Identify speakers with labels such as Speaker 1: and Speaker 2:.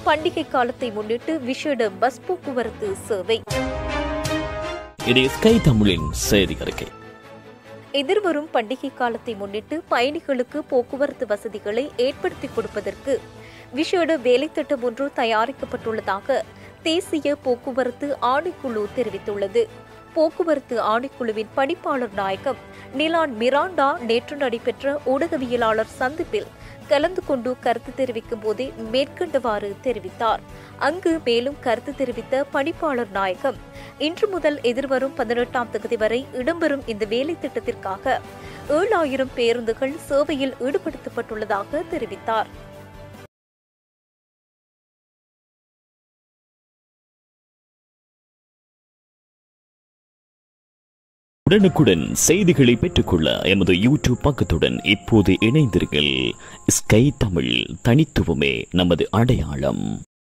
Speaker 1: பண்டிகை காலத்தை முன்னிட்டு விசேட பஸ் போக்குவரத்து சேவை
Speaker 2: இது ஸ்கை தமிழின் செய்தி அறிக்கை
Speaker 1: எதிர்வரும் பண்டிகை காலத்தை முன்னிட்டு பயணிகளுக்கு போக்குவரத்து வசதிகளை ஏற்படுத்தி கொடுப்பதற்கு விசேட வேலைத்திட்டம் ஒன்று தயாரிக்கப்பட்டுள்ளதாக தேசிய போக்குவரத்து ஆணைக்குழு தெரிவித்துள்ளது போக்குவரத்து ஆணைக்குழுவின் பணிப்பாளர் நாயகம் நிலான் மிராண்டா நேற்று நடைபெற்ற ஊடகவியலாளர் சந்திப்பில் கலந்து கொண்டு கருத்து தெரிவிக்கும் போதே மேற்கண்டவாறு தெரிவித்தார் அங்கு மேலும் கருத்து தெரிவித்த பணிப்பாளர் நாயகம் இன்று முதல் எதிர்வரும் பதினெட்டாம் தேதி வரை இடம்பெறும் இந்த வேலை திட்டத்திற்காக ஏழாயிரம் பேருந்துகள் சேவையில் ஈடுபடுத்தப்பட்டுள்ளதாக தெரிவித்தார்
Speaker 2: உடனுக்குடன் செய்திகளை பெற்றுக்கொள்ள எமது யூடியூப் பக்கத்துடன் இப்போது இணைந்தீர்கள் ஸ்கை தமிழ் தனித்துவமே நமது அடையாளம்